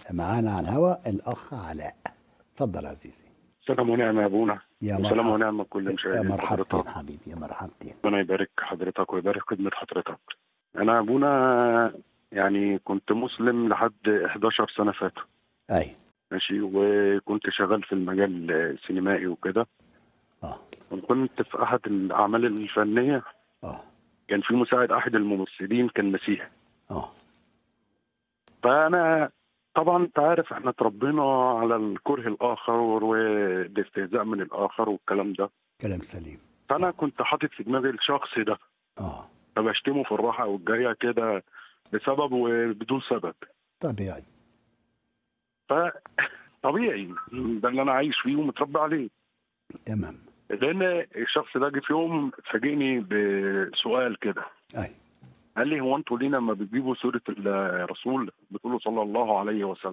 معانا على الهواء الأخ علاء اتفضل عزيزي سلام ونعم يا ابونا يا سلام مرحبا ونعم كل يا مشاهدين مرحبتين حضرتك حبيبي يا مرحبتين ربنا يبارك حضرتك ويبارك خدمة حضرتك أنا يا ابونا يعني كنت مسلم لحد 11 سنة فاتوا أي ماشي وكنت شغال في المجال السينمائي وكده اه وكنت في أحد الأعمال الفنية اه كان في مساعد أحد الممثلين كان مسيحي اه فأنا طبعا أنت عارف احنا اتربينا على الكره الآخر والاستهزاء من الآخر والكلام ده كلام سليم فأنا كنت حاطط في دماغي الشخص ده اه فبشتمه في الراحة والجاية كده بسبب وبدون سبب طبيعي فطبيعي ده اللي انا عايش فيه ومتربي عليه تمام لان الشخص ده جه في يوم فاجئني بسؤال كده أي قال لي هو انتوا ليه لما بتجيبوا سيره الرسول بتقولوا صلى الله عليه وسلم